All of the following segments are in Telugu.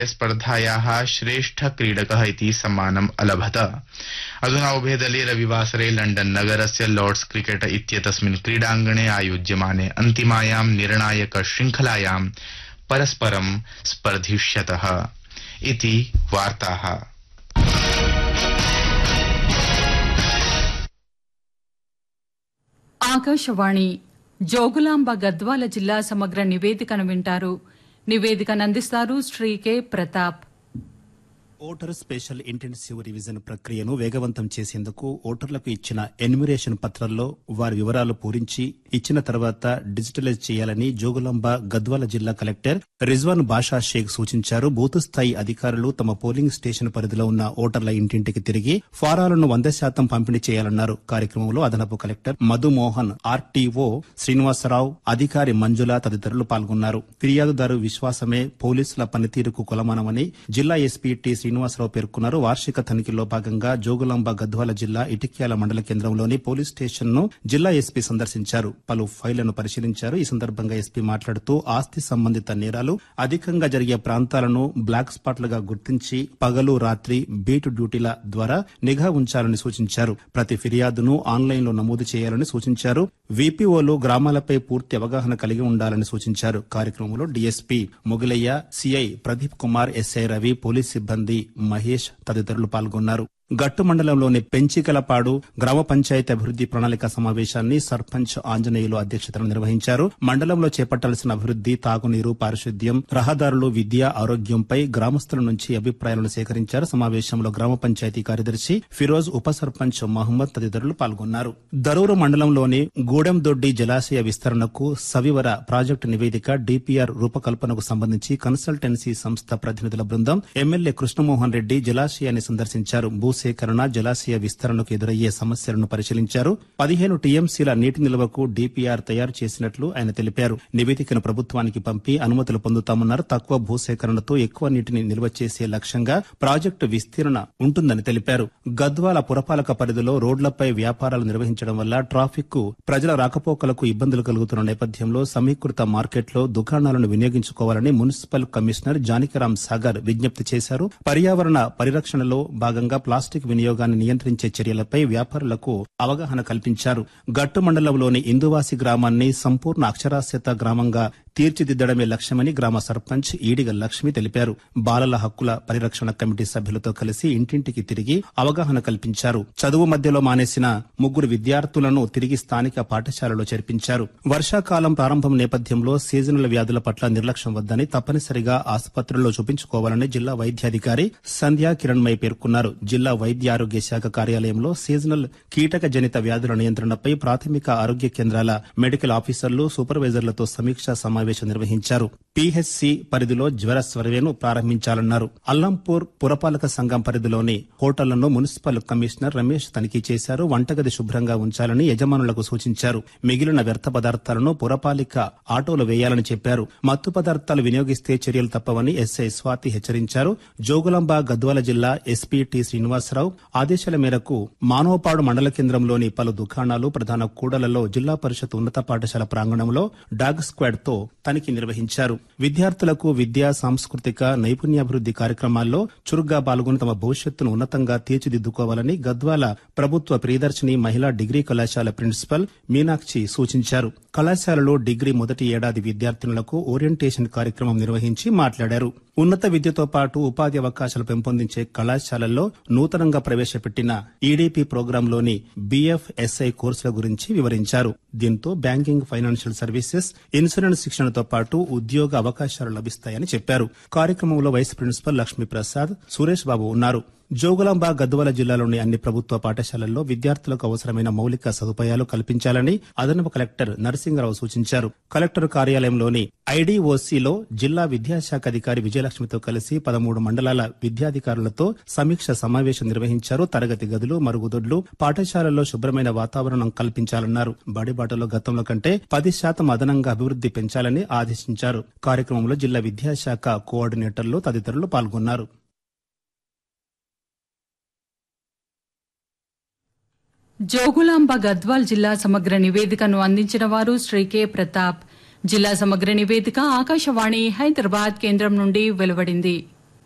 स्पर्धायाः श्रेष्ठ क्रीडकः इति सम्मानम् अलभत अधुना उभे दले रविवासरे लण्डन नगरस्य लॉर्ड्स क्रिकेट इत्येतस्मिन् क्रीडाङ्गणे आयोज्यमाने अन्तिमायां निर्णायक शृङ्खलायां परस्परं स्पर्धिष्यतः इति वार्ताः ఆకాశవాణి జోగులాంబ గద్వాల జిల్లా సమగ్ర నివేదికను వింటారు నివేదికను అందిస్తారు Shri K Pratap voter special intensive revision ప్రక్రియను వేగవంతం చేసేందుకు ఓటర్లకు ఇచ్చిన ఎన్యుమరేషన్ పత్రాల్లో వారి వివరాలు పూరించి ఇచ్చిన తర్వాత డిజిటలైజ్ చేయాలని జోగులాంబ గద్వాల జిల్లా కలెక్టర్ రిజ్వాన్ బాషా షేక్ సూచించారు బూత్ స్థాయి అధికారులు తమ పోలింగ్ స్టేషన్ పరిధిలో ఉన్న ఓటర్ల ఇంటింటికి తిరిగి ఫారాలను వంద శాతం పంపిణీ చేయాలన్నారు కార్యక్రమంలో అదనపు కలెక్టర్ మధుమోహన్ ఆర్టీఓ శ్రీనివాసరావు అధికారి మంజుల తదితరులు పాల్గొన్నారు ఫిర్యాదుదారు విశ్వాసమే పోలీసుల పనితీరుకు కొలమానమని జిల్లా ఎస్పీ టి శ్రీనివాసరావు పేర్కొన్నారు వార్షిక తనిఖీలో భాగంగా జోగులాంబ గద్వాల జిల్లా ఇటిక్యాల మండల కేంద్రంలోని పోలీస్ స్టేషన్ ను జిల్లా ఎస్పీ సందర్శించారు పలు ఫైళ్లను పరిశీలించారు ఈ సందర్భంగా ఎస్పీ మాట్లాడుతూ ఆస్తి సంబంధిత నేరాలు అధికంగా జరిగే ప్రాంతాలను బ్లాక్ స్పాట్లుగా గుర్తించి పగలు రాత్రి బీట్ డ్యూటీల ద్వారా నిఘా ఉంచాలని సూచించారు ప్రతి ఫిర్యాదును ఆన్లైన్ లో నమోదు చేయాలని సూచించారు వీపీఓలు గ్రామాలపై పూర్తి అవగాహన కలిగి ఉండాలని సూచించారు కార్యక్రమంలో DSP Mogilaiah CI Pradeep Kumar SI Ravi police సిబ్బంది మహేష్ తదితరులు పాల్గొన్నారు గట్టు మండలంలోని పెంచికలపాడు గ్రామ పంచాయతీ అభివృద్ది ప్రణాళిక సమావేశాన్ని సర్పంచ్ ఆంజనేయులు అధ్యక్షతన నిర్వహించారు మండలంలో చేపట్టాల్సిన అభివృద్ది తాగునీరు పారిశుద్ధ్యం రహదారులు విద్య ఆరోగ్యంపై గ్రామస్తుల నుంచి అభిప్రాయాలను సేకరించారు సమావేశంలో గ్రామ పంచాయతీ కార్యదర్శి ఫిరోజ్ ఉప సర్పంచ్ మహమ్మద్ తదితరులు పాల్గొన్నారు దరూరు మండలంలోని గూడెందొడ్డి జలాశయ విస్తరణకు సవివర ప్రాజెక్టు నివేదిక డిపిఆర్ రూపకల్పనకు సంబంధించి కన్సల్టెన్సీ సంస్థ ప్రతినిధుల బృందం ఎమ్మెల్యే కృష్ణమోహన్ రెడ్డి జలాశయాన్ని సందర్శించారు భూసేకరణ జలాశయ విస్తరణకు ఎదురయ్యే సమస్యలను పరిశీలించారు పదిహేను టీఎంసీల నీటి నిల్వకు డిపిఆర్ తయారు చేసినట్లు ఆయన తెలిపారు నివేదికను ప్రభుత్వానికి పంపి అనుమతులు పొందుతామన్నారు తక్కువ భూసేకరణతో ఎక్కువ నీటిని నిల్వ చేసే లక్ష్యంగా ప్రాజెక్టు విస్తీరణ ఉంటుందని తెలిపారు గద్వాల పురపాలక పరిధిలో రోడ్లపై వ్యాపారాలు నిర్వహించడం వల్ల ట్రాఫిక్ కు ప్రజల రాకపోకలకు ఇబ్బందులు కలుగుతున్న నేపథ్యంలో సమీకృత మార్కెట్లో దుకాణాలను వినియోగించుకోవాలని మున్సిపల్ కమిషనర్ జానకిరాం సాగర్ విజ్ఞప్తి చేశారు పర్యావరణ పరిరక్షణలో భాగంగా ప్లాస్టిక్ వినియోగాన్ని నియంత్రించే చర్యలపై వ్యాపారులకు అవగాహన కల్పించారు గట్టు మండలంలోని ఇందువాసి గ్రామాన్ని సంపూర్ణ అక్షరాస్యత గ్రామంగా తీర్చిదిద్దడమే లక్ష్యమని గ్రామ సర్పంచ్ ఈడిగ లక్ష్మి తెలిపారు బాలల హక్కుల పరిరక్షణ కమిటీ సభ్యులతో కలిసి ఇంటింటికి తిరిగి అవగాహన కల్పించారు చదువు మధ్యలో మానేసిన ముగ్గురు విద్యార్థులను తిరిగి స్థానిక పాఠశాలలో చేర్పించారు వర్షాకాలం ప్రారంభం నేపథ్యంలో సీజనల్ వ్యాధుల పట్ల నిర్లక్ష్యం వద్దని తప్పనిసరిగా ఆసుపత్రుల్లో చూపించుకోవాలని జిల్లా వైద్యాధికారి సంధ్యా కిరణ్మయ్ పేర్కొన్నారు జిల్లా వైద్య ఆరోగ్య శాఖ కార్యాలయంలో సీజనల్ కీటక జనిత వ్యాధుల నియంత్రణపై ప్రాథమిక ఆరోగ్య కేంద్రాల మెడికల్ ఆఫీసర్లు సూపర్వైజర్లతో సమీక్షా సమావేశం నిర్వహించారు పీహెచ్సి పరిధిలో జ్వర సర్వేను ప్రారంభించాలన్నారు అల్లంపూర్ పురపాలక సంఘం పరిధిలోని హోటళ్లను మున్సిపల్ కమిషనర్ రమేష్ తనిఖీ చేశారు వంటగది శుభ్రంగా ఉంచాలని యజమానులకు సూచించారు మిగిలిన వ్యర్థ పదార్థాలను పురపాలిక ఆటోలు వేయాలని చెప్పారు మత్తు పదార్థాలు వినియోగిస్తే చర్యలు తప్పవని ఎస్ఐ స్వాతి హెచ్చరించారు జోగులాంబ గద్వాల జిల్లా ఎస్పీ టి శ్రీనివాసరావు ఆదేశాల మేరకు మానవపాడు మండల కేంద్రంలోని పలు దుకాణాలు ప్రధాన కూడలలో జిల్లా పరిషత్ ఉన్నత పాఠశాల ప్రాంగణంలో డాగ్ స్క్వాడ్ తో తనిఖీ నిర్వహించారు విద్యార్థులకు విద్యా సాంస్కృతిక నైపుణ్యాభివృద్ది కార్యక్రమాల్లో చురుగ్గా పాల్గొని తమ భవిష్యత్తును ఉన్నతంగా తీర్చిదిద్దుకోవాలని గద్వాల ప్రభుత్వ ప్రియదర్శిని మహిళా డిగ్రీ కళాశాల ప్రిన్సిపల్ మీనాక్షి సూచించారు కళాశాలలో డిగ్రీ మొదటి ఏడాది విద్యార్థినులకు ఓరియంటేషన్ కార్యక్రమం నిర్వహించి మాట్లాడారు ఉన్నత విద్యతో పాటు ఉపాధి అవకాశాలు పెంపొందించే కళాశాలల్లో నూతనంగా ప్రవేశపెట్టిన ఈడీపీ ప్రోగ్రాంలోని బీఎఫ్ఎస్ఐ కోర్సుల గురించి వివరించారు దీంతో బ్యాంకింగ్ ఫైనాన్షియల్ సర్వీసెస్ ఇన్సూరెన్స్ శిక్షణతో పాటు ఉద్యోగ అవకాశాలు లభిస్తాయని చెప్పారు కార్యక్రమంలో వైస్ ప్రిన్సిపల్ లక్ష్మీప్రసాద్ సురేష్ బాబు ఉన్నారు జోగులాంబ గద్వాల జిల్లాలోని అన్ని ప్రభుత్వ పాఠశాలల్లో విద్యార్థులకు అవసరమైన మౌలిక సదుపాయాలు కల్పించాలని అదనపు కలెక్టర్ నరసింగరావు సూచించారు కలెక్టర్ కార్యాలయంలోని ఐడీఓసీలో జిల్లా విద్యాశాఖ అధికారి విజయలక్ష్మితో కలిసి పదమూడు మండలాల విద్యాధికారులతో సమీక్ష సమావేశం నిర్వహించారు తరగతి గదులు మరుగుదొడ్లు పాఠశాలల్లో శుభ్రమైన వాతావరణం కల్పించాలన్నారు బడిబాటలో గతంలో కంటే పది శాతం అదనంగా అభివృద్ది పెంచాలని ఆదేశించారు కార్యక్రమంలో జిల్లా విద్యాశాఖ కోఆర్డినేటర్లు తదితరులు పాల్గొన్నారు జోగులాంబ గద్వాల్ జిల్లా సమగ్ర నివేదికను అందించిన వారు శ్రీ కె ప్రతాప్ జిల్లా సమగ్ర నివేదిక ఆకాశవాణి హైదరాబాద్ కేంద్రం నుండి వెలువడింది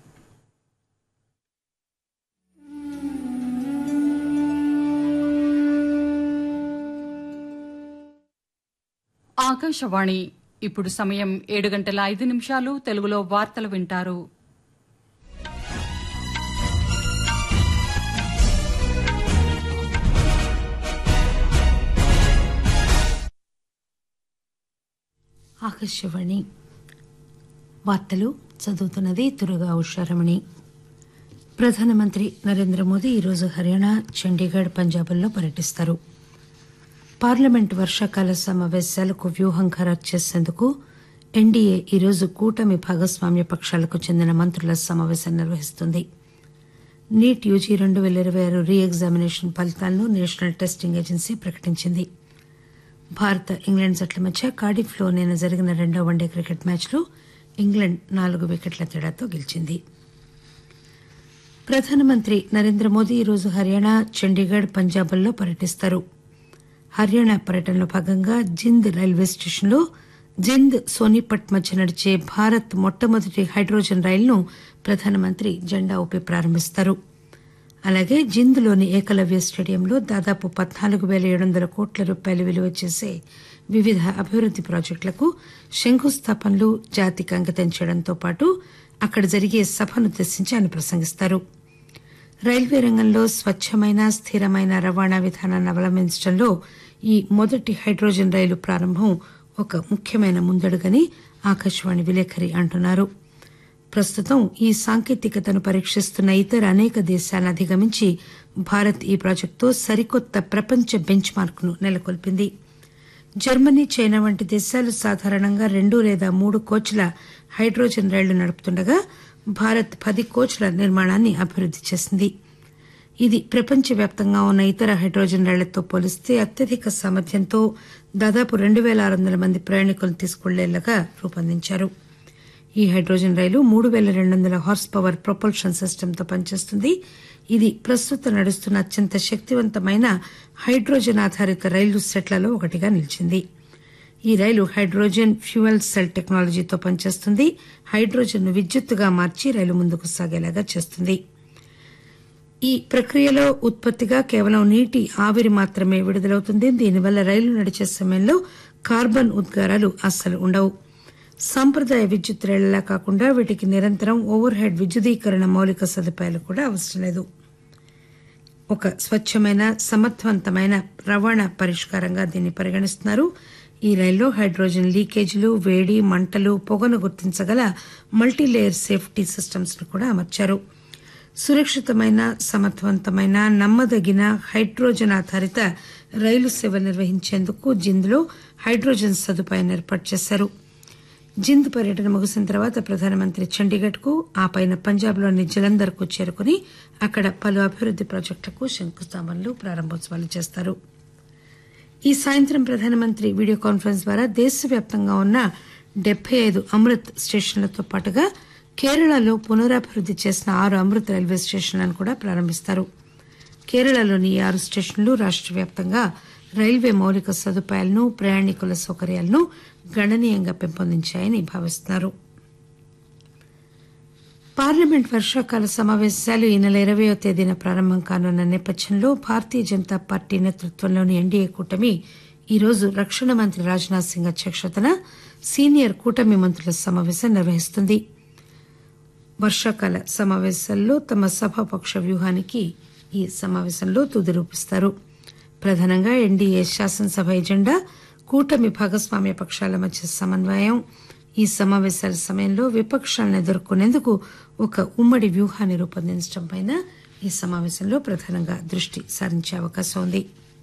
ఆకాశవాణి ఇప్పుడు సమయం ఏడు గంటల ఐదు నిమిషాలు తెలుగులో వార్తలు వింటారు ఆకాశవాణి వార్తలు చదువుతున్నది తురగా ఉషారమణి ప్రధానమంత్రి నరేంద్ర మోదీ ఈరోజు హర్యానా చండీగఢ్ పంజాబ్ల్లో పర్యటిస్తారు పార్లమెంట్ వర్షాకాల సమావేశాలకు వ్యూహం ఖరారు చేసేందుకు ఎన్డీఏ ఈరోజు కూటమి భాగస్వామ్య పక్షాలకు చెందిన మంత్రుల సమావేశం నిర్వహిస్తుంది నీట్ యూజీ రెండు పేల ఇరవై ఆరు రీ ఎగ్జామినేషన్ ఫలితాలను నేషనల్ టెస్టింగ్ ఏజెన్సీ ప్రకటించింది భారత్ ఇంగ్లాండ్ జట్ల మధ్య కార్డిఫ్లో నిన్న జరిగిన రెండో వన్డే క్రికెట్ మ్యాచ్లో ఇంగ్లాండ్ నాలుగు వికెట్ల తేడాతో గెలిచింది ప్రధానమంత్రి నరేంద్ర మోదీ ఈరోజు హర్యానా చండీగఢ్ పంజాబ్ల్లో పర్యటిస్తారు హర్యానా పర్యటనలో భాగంగా జింద్ రైల్వే స్టేషన్లో జింద్ సోనీపట్ మధ్య నడిచే భారత్ మొట్టమొదటి హైడ్రోజన్ రైలును ప్రధానమంత్రి జెండా ఊపి ప్రారంభిస్తారు అలాగే జింద్లోని ఏకలవ్య స్టేడియంలో దాదాపు పద్నాలుగు పేల ఏడు వందల కోట్ల రూపాయలు విలువ చేసే వివిధ అభివృద్ది ప్రాజెక్టులకు శంకుస్థాపనలు జాతికి అంకితం చేయడంతో పాటు అక్కడ జరిగే సభనుద్దేశించి ఆయన ప్రసంగిస్తారు రైల్వే రంగంలో స్వచ్చమైన స్థిరమైన రవాణా విధానాన్ని అవలంబించడంలో ఈ మొదటి హైడ్రోజన్ రైలు ప్రారంభం ఒక ముఖ్యమైన ముందడుగని ఆకాశవాణి విలేకరి అంటున్నారు ప్రస్తుతం ఈ సాంకేతికతను పరీక్షిస్తున్న ఇతర అనేక దేశాలను అధిగమించి భారత్ ఈ ప్రాజెక్టుతో సరికొత్త ప్రపంచ బెంచ్ మార్క్ ను నెలకొల్పింది జర్మనీ చైనా వంటి దేశాలు సాధారణంగా రెండు లేదా మూడు కోచ్ల హైడ్రోజన్ రైళ్లు నడుపుతుండగా భారత్ పది కోచ్ల నిర్మాణాన్ని అభివృద్ది చేసింది ఇది ప్రపంచవ్యాప్తంగా ఉన్న ఇతర హైడ్రోజన్ రైళ్లతో పోలిస్తే అత్యధిక సామర్థ్యంతో దాదాపు రెండు పేల ఆరు వందల మంది ప్రయాణికులను తీసుకువెళ్లేలాగా రూపొందించారు ఈ హైడ్రోజన్ రైలు మూడు పేల రెండు వందల హార్స్ పవర్ ప్రొపల్షన్ సిస్టమ్తో పనిచేస్తుంది ఇది ప్రస్తుతం నడుస్తున్న అత్యంత శక్తివంతమైన హైడ్రోజన్ ఆధారిత రైలు సెట్లలో ఒకటిగా నిలిచింది ఈ రైలు హైడ్రోజన్ ఫ్యూయల్ సెల్ టెక్నాలజీతో పనిచేస్తుంది హైడ్రోజన్ ను విద్యుత్తుగా మార్చి రైలు ముందుకు సాగేలాగా చేస్తుంది ఈ ప్రక్రియలో ఉత్పత్తిగా కేవలం నీటి ఆవిరి మాత్రమే విడుదలవుతుంది దీనివల్ల రైలు నడిచే సమయంలో కార్బన్ ఉద్గారాలు అస్సలు ఉండవు సాంప్రదాయ విద్యుత్ రైళ్లలా కాకుండా వీటికి నిరంతరం ఓవర్ హెడ్ విద్యుదీకరణ మౌలిక సదుపాయాలు కూడా అవసరం లేదు ఒక స్వచ్చమైన సమర్థవంతమైన రవాణా పరిష్కారంగా దీన్ని పరిగణిస్తున్నారు ఈ రైల్లో హైడ్రోజన్ లీకేజీలు వేడి మంటలు పొగను గుర్తించగల మల్టీలేయర్ సేఫ్టీ సిస్టమ్స్ ను కూడా అమర్చారు సురక్షితమైన సమర్థవంతమైన నమ్మదగిన హైడ్రోజన్ ఆధారిత రైలు సేవ నిర్వహించేందుకు జింద్లో హైడ్రోజన్ సదుపాయాన్ని ఏర్పాటు చేశారు జింద్ పర్యటన ముగిసిన తర్వాత ప్రధానమంత్రి చండీగఢ్ కు ఆ పైన పంజాబ్లోని జలంధర్ కు చేరుకుని అక్కడ పలు అభివృద్ది ప్రాజెక్టులకు శంకుస్థాపనలు ప్రారంభోత్సవాలు చేస్తారు ఈ సాయంత్రం ప్రధానమంత్రి వీడియో కాన్ఫరెన్స్ ద్వారా దేశవ్యాప్తంగా ఉన్న డెబ్బై ఐదు అమృత్ స్టేషన్లతో పాటుగా కేరళలో పునరాభివృద్ది చేసిన ఆరు అమృత్ రైల్వే స్టేషన్లను కూడా ప్రారంభిస్తారు కేరళలోని ఈ ఆరు స్టేషన్లు రాష్ట వ్యాప్తంగా రైల్వే మౌలిక సదుపాయాలను ప్రయాణికుల సౌకర్యాలను గణనీయంగా పెంపొందించాయని భావిస్తున్నారు పార్లమెంట్ వర్షాకాల సమావేశాలు ఈ నెల ఇరవయో తేదీన ప్రారంభం కానున్న నేపథ్యంలో భారతీయ జనతా పార్టీ నేతృత్వంలోని ఎన్డీఏ కూటమి ఈరోజు రక్షణ మంత్రి రాజ్నాథ్ సింగ్ అధ్యక్షతన సీనియర్ కూటమి మంత్రుల సమావేశం నిర్వహిస్తుంది వర్షాకాల సమావేశాల్లో తమ సభాపక్ష వ్యూహానికి ఈ సమావేశంలో తుది రూపిస్తారు ప్రధానంగా ఎన్డీఏ శాసనసభ ఎజెండా కూటమి భాగస్వామ్య పక్షాల మధ్య సమన్వయం ఈ సమావేశాల సమయంలో విపక్షాలను ఎదుర్కొనేందుకు ఒక ఉమ్మడి వ్యూహాన్ని రూపొందించడంపై ఈ సమావేశంలో ప్రధానంగా దృష్టి సారించే అవకాశం ఉంది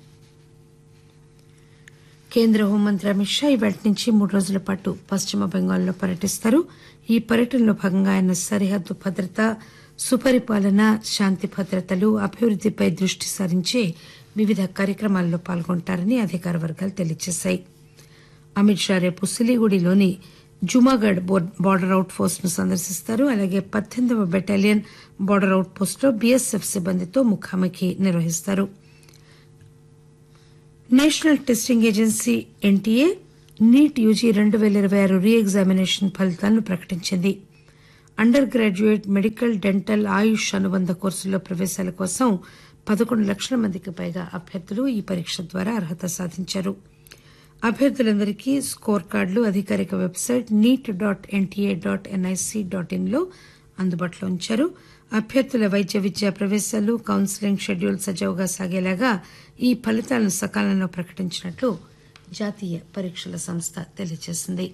కేంద్ర హోంమంత్రి అమిత్ షా ఇవాటి నుంచి మూడు రోజుల పాటు పశ్చిమ బెంగాల్లో పర్యటిస్తారు ఈ పర్యటనలో భాగంగా ఆయన సరిహద్దు భద్రత సుపరిపాలన శాంతి భద్రతలు అభివృద్దిపై దృష్టి సారించే వివిధ కార్యక్రమాల్లో పాల్గొంటారని అధికార వర్గాలు తెలియజేశాయి అమిత్ షా రేపు సిలిగుడిలోని జుమాగఢ్ బార్డర్ అవుట్ పోస్ట్ ను సందర్శిస్తారు అలాగే పద్దెనిమిదవ బెటాలియన్ బార్డర్ అవుట్ పోస్ట్ లో బీఎస్ఎఫ్ సిబ్బందితో ముఖాముఖి నిర్వహిస్తారు national testing agency NTA NEET UG రెండు పేల ఇరవై ఆరు రీ ఎగ్జామినేషన్ ఫలితాలను ప్రకటించింది undergraduate medical dental AYUSH అనుబంధ కోర్సుల్లో ప్రవేశాల కోసం పదకొండు లక్షల మందికి పైగా అభ్యర్థులు ఈ పరీక్ష ద్వారా అర్హత సాధించారు అభ్యర్థులందరికీ స్కోర్ కార్డులు అధికారిక website NEET dot NTA dot NIC dot in లో అందుబాటులో ఉంచారు అభ్యర్థుల వైద్య విద్యా ప్రవేశాలు కౌన్సిలింగ్ షెడ్యూల్ సజావుగా సాగేలాగా ఈ ఫలితాలను సకాలంలో ప్రకటించినట్లు జాతీయ పరీక్షల సంస్థ తెలియజేసింది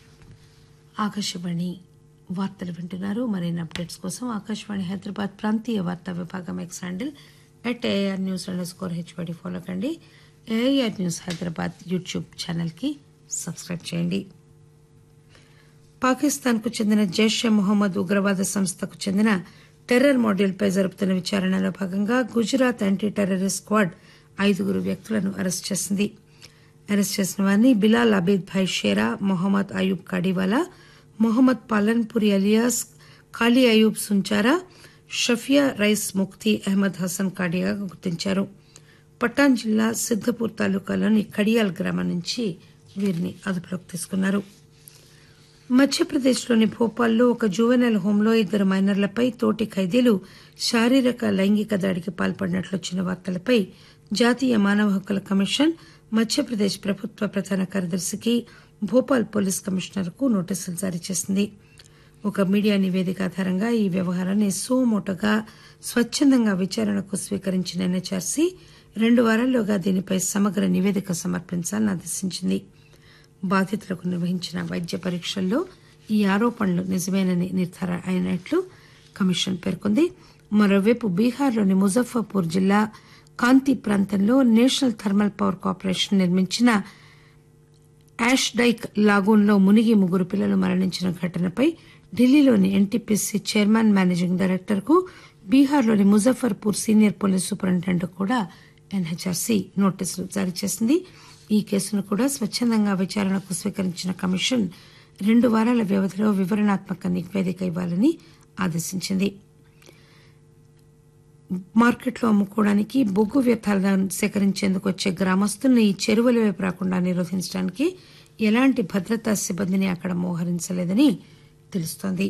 ఆకాశవాణి వార్తలు వింటున్నారు మరిన్ని అప్డేట్స్ కోసం ఆకాశవాణి హైదరాబాద్ ప్రాంతీయ వార్తా విభాగం X handle at AR news underscore HYD follow కండి ఏఆర్ న్యూస్ హైదరాబాద్ యూట్యూబ్ ఛానల్కి సబ్స్క్రైబ్ చేయండి పాకిస్తాన్కు చెందిన జైషే మొహమ్మద్ ఉగ్రవాద సంస్థకు చెందిన టెర్రర్ మాడ్యూల్పై జరుపుతున్న విచారణలో భాగంగా గుజరాత్ యాంటీ టెర్రరిస్ట్ స్క్వాడ్ ఐదుగురు వ్యక్తులను అరెస్ట్ చేసింది అరెస్ట్ చేసిన వారిని బిలాల్ అబీద్ భాయ్ షేరా మొహమ్మద్ అయూబ్ కాడివాలా మొహమ్మద్ పాలన్పురి అలియాస్ ఖాళీ అయూబ్ సుంచారా షఫియా రైస్ ముక్తి అహ్మద్ హసన్ కాడియాగా గుర్తించారు పటాన్ జిల్లా సిద్దపూర్ తాలూకాలోని కడియాల్ గ్రామం నుంచి వీరిని అదుపులోకి తీసుకున్నారు మధ్యప్రదేశ్లోని భోపాల్లో ఒక జువెనల్ హోంలో ఇద్దరు మైనర్లపై తోటి ఖైదీలు శారీరక లైంగిక దాడికి పాల్పడినట్లు వచ్చిన వార్తలపై జాతీయ మానవ హక్కుల కమిషన్ మధ్యప్రదేశ్ ప్రభుత్వ ప్రధాన కార్యదర్శికి భోపాల్ పోలీస్ కమిషనర్కు నోటీసులు జారీ చేసింది ఒక మీడియా నివేదిక ఆధారంగా ఈ వ్యవహారాన్ని సోమోటోగా స్వచ్చందంగా విచారణకు స్వీకరించిన ఎన్హెచ్ఆర్సీ రెండు వారాల్లోగా దీనిపై సమగ్ర నివేదిక సమర్పించాలని ఆదేశించింది బాధితులకు నిర్వహించిన వైద్య పరీక్షల్లో ఈ ఆరోపణలు నిజమేనని నిర్ధారణ అయినట్లు కమిషన్ పేర్కొంది మరోవైపు బీహార్లోని ముజఫర్పూర్ జిల్లా కాంతి ప్రాంతంలో నేషనల్ థర్మల్ పవర్ కార్పొరేషన్ నిర్మించిన యాష్ డైక్ లాగూన్లో మునిగి ముగ్గురు పిల్లలు మరణించిన ఘటనపై ఢిల్లీలోని ఎన్టీపీసీ చైర్మన్ మేనేజింగ్ డైరెక్టర్ కు బీహార్లోని ముజఫర్పూర్ సీనియర్ పోలీస్ సూపరింటెండెంట్ కూడా ఎన్హెచ్ఆర్సీ నోటీసులు జారీ చేసింది ఈ కేసును కూడా స్వచ్చందంగా విచారణకు స్వీకరించిన కమిషన్ రెండు వారాల వ్యవధిలో వివరణాత్మక నివేదిక ఇవ్వాలని ఆదేశించింది మార్కెట్లో అమ్ముకోవడానికి బొగ్గు వ్యర్థాలను సేకరించేందుకు వచ్చే గ్రామస్తులను ఈ చెరువుల వైపు రాకుండా నిరోధించడానికి ఎలాంటి భద్రతా సిబ్బందిని అక్కడ మోహరించలేదని తెలుస్తోంది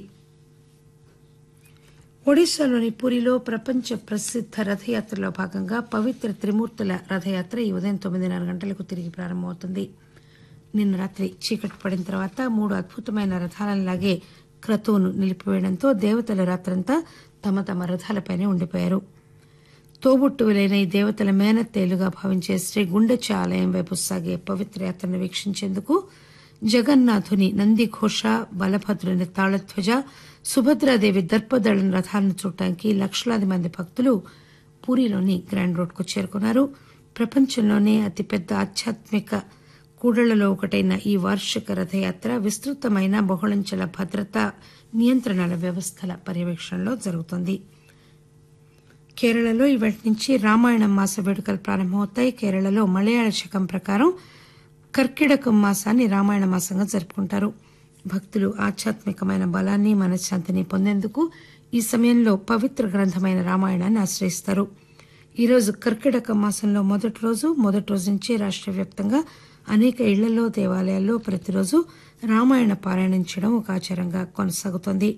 ఒడిశాలోని పూరిలో ప్రపంచ ప్రసిద్ధ రథయాత్రలో భాగంగా పవిత్ర త్రిమూర్తుల రథయాత్ర ఈ ఉదయం తొమ్మిదిన్నర గంటలకు తిరిగి ప్రారంభమవుతుంది నిన్న రాత్రి చీకటి పడిన తర్వాత మూడు అద్భుతమైన రథాలను లాగే క్రతువును నిలిపివేయడంతో దేవతల రాత్రంతా తమ తమ రథాలపైనే ఉండిపోయారు తోబుట్టువులైన ఈ దేవతల మేనత్తేలుగా భావించే శ్రీ గుండెచ ఆలయం వైపు సాగే పవిత్ర యాత్రను వీక్షించేందుకు జగన్నాథుని నందిఘోష బలభద్రుని తాళధ్వజ సుభద్రాదేవి దర్పదళం రథాలను చూడటానికి లక్షలాది మంది భక్తులు పూరిలోని గ్రాండ్ రోడ్కు చేరుకున్నారు ప్రపంచంలోనే అతిపెద్ద ఆధ్యాత్మిక కూడళ్లలో ఒకటైన ఈ వార్షిక రథయాత్ర విస్తృతమైన బహుళంచెల భద్రతా నియంత్రణల వ్యవస్థల పర్యవేక్షణలో జరుగుతోంది కేరళలో ఇవాటి నుంచి రామాయణం మాస వేడుకలు ప్రారంభమవుతాయి కేరళలో మలయాళ శకం ప్రకారం కర్కిడకం మాసాన్ని రామాయణ మాసంగా జరుపుకుంటారు భక్తులు ఆధ్యాత్మికమైన బలాన్ని మనశ్శాంతిని పొందేందుకు ఈ సమయంలో పవిత్ర గ్రంథమైన రామాయణాన్ని ఆశ్రయిస్తారు ఈరోజు కర్కిటక మాసంలో మొదటి రోజు మొదటి రోజు నుంచి రాష్ట్ర వ్యాప్తంగా అనేక ఇళ్లలో దేవాలయాల్లో ప్రతిరోజు రామాయణ పారాయణం చేయడం ఒక ఆచారంగా కొనసాగుతోంది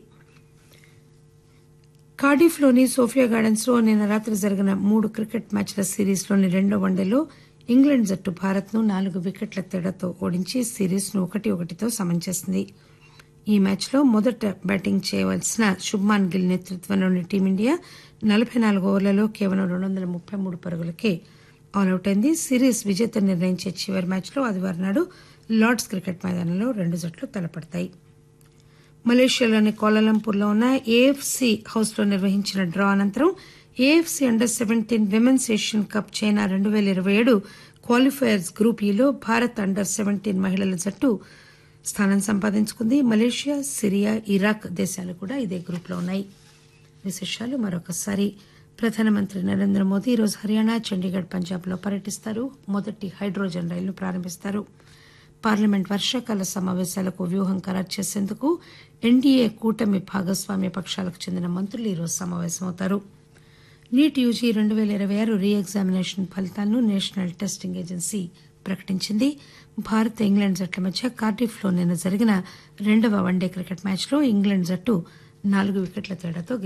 కార్డిఫ్లోని సోఫియా గార్డెన్స్ లో నిన్న రాత్రి జరిగిన మూడు క్రికెట్ మ్యాచ్ల సిరీస్లోని రెండో వన్డేలో ఇంగ్లాండ్ జట్టు భారత్ ను నాలుగు వికెట్ల తేడాతో ఓడించి సిరీస్ ను ఒకటి ఒకటితో సమం చేసింది ఈ మ్యాచ్లో మొదట బ్యాటింగ్ చేయవలసిన శుభ్మాన్ గిల్ నేతృత్వంలోని టీమిండియా నలభై నాలుగు ఓవర్లలో కేవలం రెండు వందల ముప్పై మూడు పరుగులకే ఆల్అవుట్ అయింది సిరీస్ విజేత నిర్ణయించే చివరి మ్యాచ్లో ఆదివారం నాడు లార్డ్స్ క్రికెట్ మైదానంలో రెండు జట్లు తలపడతాయి మలేషియాలోని కోలాలంపూర్లో ఉన్న ఏఎఫ్సీ హౌస్లో నిర్వహించిన డ్రా అనంతరం AFC under seventeen women's Asian cup China రెండు పేల ఇరవై ఏడు క్వాలిఫైయర్స్ గ్రూప్ ఈలో భారత్ అండర్ సెవెంటీన్ మహిళల జట్టు స్థానం సంపాదించుకుంది మలేషియా సిరియా ఇరాక్ దేశాలు కూడా ఇదే గ్రూప్లో ఉన్నాయి విశేషాలు మరొకసారి ప్రధానమంత్రి నరేంద్ర మోదీ ఈరోజు హర్యానా చండీగఢ్ పంజాబ్లో పర్యటిస్తారు మొదటి హైడ్రోజన్ రైలును ప్రారంభిస్తారు పార్లమెంట్ వర్షాకాల సమావేశాలకు వ్యూహం ఖరారు చేసేందుకు ఎన్డీఏ కూటమి భాగస్వామ్య పక్షాలకు చెందిన మంత్రులు ఈరోజు సమావేశమవుతారు నీట్ యూజీ రెండు పేల ఇరవై ఆరు రీ ఎగ్జామినేషన్ ఫలితాలను నేషనల్ టెస్టింగ్ ఏజెన్సీ ప్రకటించింది భారత్ ఇంగ్లాండ్ జట్ల మధ్య కార్డిఫ్లో నిన్న జరిగిన రెండవ వన్డే క్రికెట్ మ్యాచ్లో ఇంగ్లాండ్ జట్టు నాలుగు వికెట్ల తేడాతో